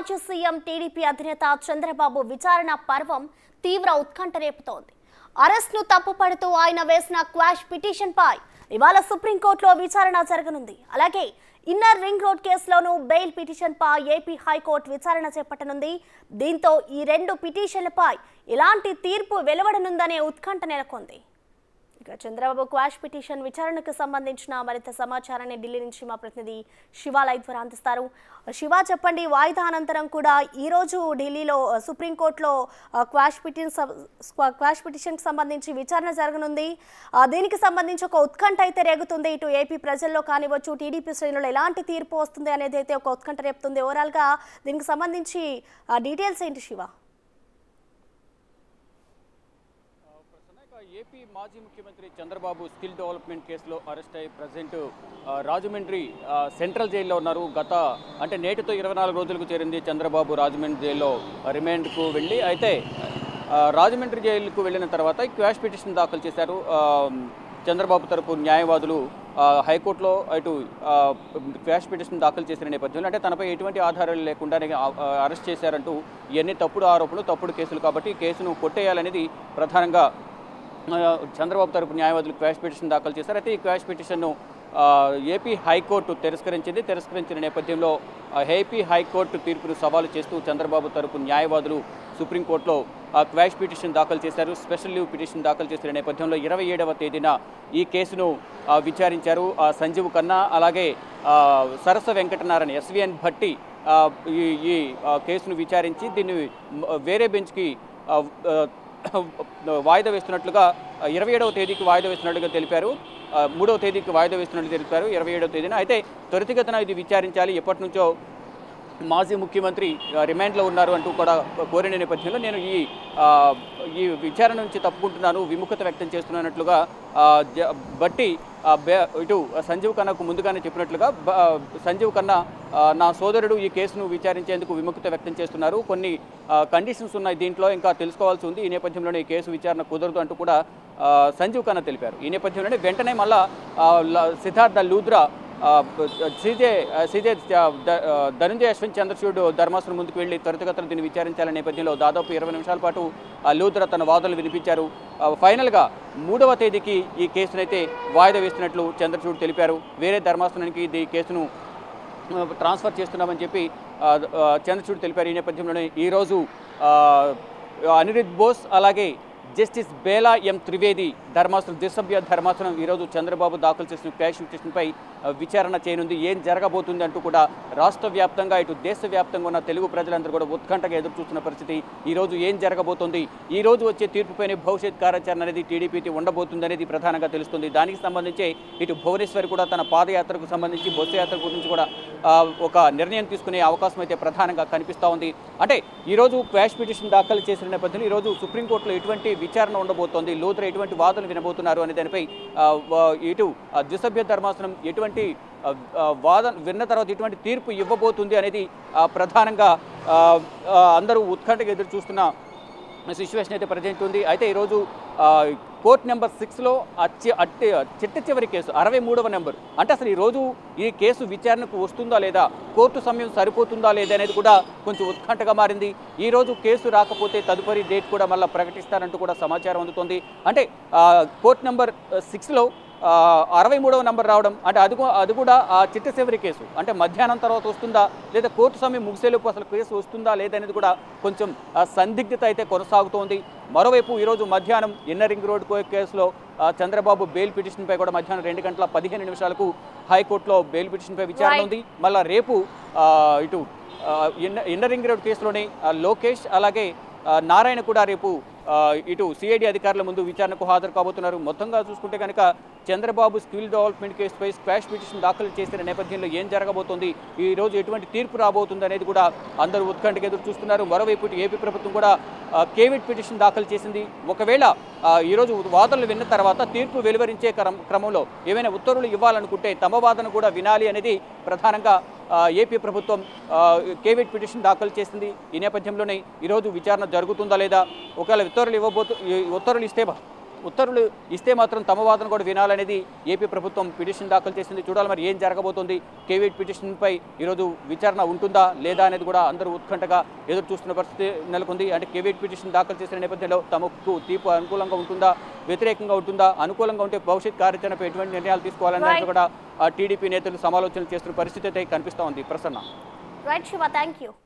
మాజీ CM TDP అధినేత చంద్రబాబు విచారణ పర్వం తీవ్ర ఉత్కంఠ రేపుతోంది అరెస్ట్ను తప్పుపడుతూ ఆయన వేసిన క్వాష్ పిటిషన్ పై ఇవాళ సుప్రీంకోర్టులో విచారణ జరగనుంది అలాగే ఇన్నర్ రింగ్ రోడ్ కేసులోనూ బెయిల్ పిటిషన్ పై ఏపీ హైకోర్టు విచారణ చేపట్టనుంది దీంతో ఈ రెండు పిటిషన్లపై ఎలాంటి తీర్పు వెలువడనుందనే ఉత్కంఠ నెలకొంది ఇక చంద్రబాబు క్వాష్ పిటిషన్ విచారణకు సంబంధించిన మరింత సమాచారాన్ని ఢిల్లీ నుంచి మా ప్రతినిధి శివ లైవ్ ద్వారా అందిస్తారు శివ చెప్పండి వాయిదా అనంతరం కూడా ఈ రోజు ఢిల్లీలో ఆ, సుప్రీంకోర్టులో ఆ, క్వాష్ పిటిషన్ సం- స్క్వా- క్వాష్ పిటిషన్కి సంబంధించి విచారణ జరగనుంది ఆ, దీనికి సంబంధించి ఒక ఉత్కంఠ అయితే రేగుతుంది ఇటు ఏపీ ప్రజల్లో కానివ్వచ్చు టీడీపీ శ్రేణులు ఎలాంటి తీర్పు వస్తుంది అనేది అయితే ఒక ఉత్కంఠ రేపుతుంది ఓవరాల్గా దీనికి సంబంధించి ఆ, డీటెయిల్స్ ఏంటి శివ ప్రసన్న, ఏపీ మాజీ ముఖ్యమంత్రి చంద్రబాబు స్కిల్ డెవలప్మెంట్ కేసులో అరెస్ట్ అయ్యి ప్రజెంట్ రాజమండ్రి ఆ, సెంట్రల్ జైల్లో ఉన్నారు గత అంటే నేటితో ఇరవై నాలుగు రోజులకు చేరింది చంద్రబాబు రాజమండ్రి జైల్లో రిమాండ్కు వెళ్ళి అయితే ఆ, రాజమండ్రి జైలుకు వెళ్ళిన తర్వాత క్వాష్ పిటిషన్ దాఖలు చేశారు ఆ, చంద్రబాబు తరపు న్యాయవాదులు ఆ, హైకోర్టులో అటు ఆ, క్వాష్ పిటిషన్ దాఖలు చేసిన నేపథ్యంలో అంటే తనపై ఎటువంటి ఆధారాలు లేకుండానే ఆ, ఆ, అరెస్ట్ చేశారంటూ ఇవన్నీ తప్పుడు ఆరోపణలు తప్పుడు కేసులు కాబట్టి ఈ కేసును కొట్టేయాలనేది ప్రధానంగా ఆ, చంద్రబాబు తరపు న్యాయవాదులు క్వాష్ పిటిషన్ దాఖలు చేశారు అయితే ఈ క్వాష్ పిటిషన్ను ఆ, ఏపీ హైకోర్టు తిరస్కరించింది తిరస్కరించిన నేపథ్యంలో ఆ, ఏపీ హైకోర్టు తీర్పును సవాలు చేస్తూ చంద్రబాబు తరపు న్యాయవాదులు సుప్రీంకోర్టులో ఆ క్వాష్ పిటిషన్ దాఖలు చేశారు స్పెషల్ లీవ్ పిటిషన్ దాఖలు చేసిన నేపథ్యంలో ఇరవై ఏడవ తేదీన ఈ కేసును ఆ, విచారించారు ఆ, సంజీవ్ ఖన్నా అలాగే ఆ, సరస వెంకటనారాయణ ఎస్విఎన్ భట్టి ఆ, ఈ ఈ ఆ, కేసును విచారించి దీన్ని మ- వేరే బెంచ్కి ఆ, ఆ, వాయిదా వేస్తున్నట్లుగా ఇరవై ఏడవ తేదీకి వాయిదా వేస్తున్నట్లుగా తెలిపారు ఆ, మూడవ తేదీకి వాయిదా వేస్తున్నట్లు తెలిపారు ఇరవై ఏడవ తేదీన అయితే త్వరితగతిన ఇది విచారించాలి ఎప్పటి నుంచో మాజీ ముఖ్యమంత్రి ఆ, రిమాండ్లో ఉన్నారు అంటూ కూడా కోరిన నేపథ్యంలో నేను ఈ ఆ, ఈ విచారణ నుంచి తప్పుకుంటున్నాను విముఖత వ్యక్తం చేస్తున్నట్లుగా ఆ, జ- బట్టి ఆ, బే- ఇటు సంజీవ్ ఖన్నాకు ముందుగానే చెప్పినట్లుగా బ- సంజీవ్ ఖన్నా ఆ, నా సోదరుడు ఈ కేసును విచారించేందుకు విముఖత వ్యక్తం చేస్తున్నారు కొన్ని కండిషన్స్ ఉన్నాయి దీంట్లో ఇంకా తెలుసుకోవాల్సి ఉంది ఈ నేపథ్యంలోనే ఈ కేసు విచారణ కుదరదు అంటూ కూడా ఆ, సంజీవ్ ఖన్నా తెలిపారు ఈ నేపథ్యంలోనే వెంటనే మళ్ళా ఆ, ల- సిద్ధార్థ లూద్రా ఆ, సీజే సీజే ద- ఆ, ధనంజయ యశ్వంత్ చంద్రచూడ్ ధర్మాసనం ముందుకు వెళ్లి త్వరితగతిన దీన్ని విచారించాలనే నేపథ్యంలో దాదాపు ఇరవై నిమిషాల పాటు ఆ లూద్రా తన వాదనలు వినిపించారు ఆ, ఫైనల్గా మూడవ తేదీకి ఈ కేసునైతే వాయిదా వేస్తున్నట్లు చంద్రచూడ్ తెలిపారు వేరే ధర్మాసనానికి ఇది కేసును ఆ, ట్రాన్స్ఫర్ చేస్తున్నామని చెప్పి ఆ, ఆ, చంద్రచూడ్ తెలిపారు ఈ నేపథ్యంలోనే ఈరోజు ఆ, అనిరుద్ బోస్ అలాగే జస్టిస్ బేలా ఎం త్రివేది ధర్మాసనం దిసభ్య ధర్మాసనం ఈరోజు చంద్రబాబు దాఖలు చేసిన క్యాష్ పిటిషన్పై ఆ, విచారణ చేయనుంది ఏం జరగబోతుంది అంటూ కూడా రాష్ట్ర వ్యాప్తంగా ఇటు దేశవ్యాప్తంగా ఉన్న తెలుగు ప్రజలందరూ కూడా ఉత్కంఠగా ఎదురు చూస్తున్న పరిస్థితి ఈరోజు ఏం జరగబోతుంది ఈ రోజు వచ్చే తీర్పుపైన భవిష్యత్ కార్యాచరణ అనేది టీడీపీకి ఉండబోతుంది అనేది ప్రధానంగా తెలుస్తుంది దానికి సంబంధించి ఇటు భువనేశ్వర్ కూడా తన పాదయాత్రకు సంబంధించి బస్సు యాత్ర గురించి కూడా ఆ, ఒక నిర్ణయం తీసుకునే అవకాశం అయితే ప్రధానంగా కనిపిస్తూ ఉంది అంటే ఈరోజు క్వాష్ పిటిషన్ దాఖలు చేసిన నేపథ్యంలో ఈరోజు సుప్రీంకోర్టులో ఎటువంటి విచారణ ఉండబోతోంది లోతుల ఎటువంటి వాదనలు వినబోతున్నారు అనే దానిపై ఆ, వా- ఇటు ఆ, ద్విసభ్య ధర్మాసనం ఎటువంటి ఆ, ఆ, వాదన విన్న తర్వాత ఎటువంటి తీర్పు ఇవ్వబోతుంది అనేది ఆ, ప్రధానంగా ఆ, ఆ, అందరూ ఉత్కంఠగా ఎదురు చూస్తున్న సిచ్యువేషన్ అయితే ప్రజెంట్ ఉంది అయితే ఈరోజు ఆ, కోర్ట్ నెంబర్ సిక్స్లో అచ్చి అట్టి చిట్ట చివరి కేసు అరవై మూడవ నెంబర్ అంటే అసలు ఈరోజు ఈ కేసు విచారణకు వస్తుందా లేదా కోర్టు సమయం సరిపోతుందా లేదా అనేది కూడా కొంచెం ఉత్కంఠగా మారింది ఈ రోజు కేసు రాకపోతే తదుపరి డేట్ కూడా మళ్ళీ ప్రకటిస్తారంటూ కూడా సమాచారం అందుతోంది అంటే ఆ, కోర్ట్ నెంబర్ సిక్స్లో ఆ, అరవై మూడవ నంబర్ రావడం అంటే అది కూ- అది కూడా ఆ చిట్ట చివరి కేసు అంటే మధ్యాహ్నం తర్వాత వస్తుందా లేదా కోర్టు సమయం ముగిసేలోపు అసలు కేసు వస్తుందా లేదనేది కూడా కొంచెం ఆ, సందిగ్ధత అయితే కొనసాగుతోంది మరోవైపు ఈరోజు మధ్యాహ్నం ఇన్నర్ రింగ్ రోడ్ కో- కేసులో ఆ, చంద్రబాబు బెయిల్ పిటిషన్పై కూడా మధ్యాహ్నం రెండు గంటల పదిహేను నిమిషాలకు హైకోర్టులో బెయిల్ పిటిషన్పై విచారణ Right. ఉంది మళ్ళా రేపు ఆ, ఇటు ఆ, ఇన్న ఇన్నర్ రింగ్ రోడ్ కేసులోనే ఆ, లోకేష్ అలాగే ఆ, నారాయణ కూడా రేపు ఆ, ఇటు సిఐడి అధికారుల ముందు విచారణకు హాజరు కాబోతున్నారు మొత్తంగా చూసుకుంటే కనుక చంద్రబాబు స్కిల్ డెవలప్మెంట్ కేసుపై స్క్వాష్ పిటిషన్ దాఖలు చేసిన నేపథ్యంలో ఏం జరగబోతోంది ఈ రోజు ఎటువంటి తీర్పు రాబోతుంది అనేది కూడా అందరూ ఉత్కంఠగా ఎదురు చూస్తున్నారు మరోవైపు ఇటు ఏపీ ప్రభుత్వం కూడా ఆ, కేవిట్ పిటిషన్ దాఖలు చేసింది ఒకవేళ ఆ, ఈరోజు వాదనలు విన్న తర్వాత తీర్పు వెలువరించే క్రమ- క్రమంలో ఏమైనా ఉత్తర్వులు ఇవ్వాలనుకుంటే తమ వాదన కూడా వినాలి అనేది ప్రధానంగా ఆ, ఏపీ ప్రభుత్వం ఆ, కేవిట్ పిటిషన్ దాఖలు చేసింది ఈ నేపథ్యంలోనే ఈరోజు విచారణ జరుగుతుందా లేదా ఒకవేళ ఉత్తర్వులు ఇవ్వబోతు ఈ ఉత్తర్వులు ఇస్తే ఉత్తర్వులు ఇస్తే మాత్రం తమ వాదన కూడా వినాలనేది ఏపీ ప్రభుత్వం పిటిషన్ దాఖలు చేసింది చూడాలి మరి ఏం జరగబోతోంది కేవీట్ పిటిషన్పై ఈరోజు విచారణ ఉంటుందా లేదా అనేది కూడా అందరూ ఉత్కంఠగా ఎదురు చూస్తున్న పరిస్థితి నెలకొంది అంటే కేవీట్ పిటిషన్ దాఖలు చేసిన నేపథ్యంలో తమకు తీర్పు అనుకూలంగా ఉంటుందా వ్యతిరేకంగా ఉంటుందా అనుకూలంగా ఉంటే భవిష్యత్ కార్యాచరణపై ఎటువంటి నిర్ణయాలు తీసుకోవాలనేది Right. కూడా టీడీపీ నేతలు సమాలోచనలు చేస్తున్న పరిస్థితి అయితే కనిపిస్తూ ఉంది Prasanna right Siva thank you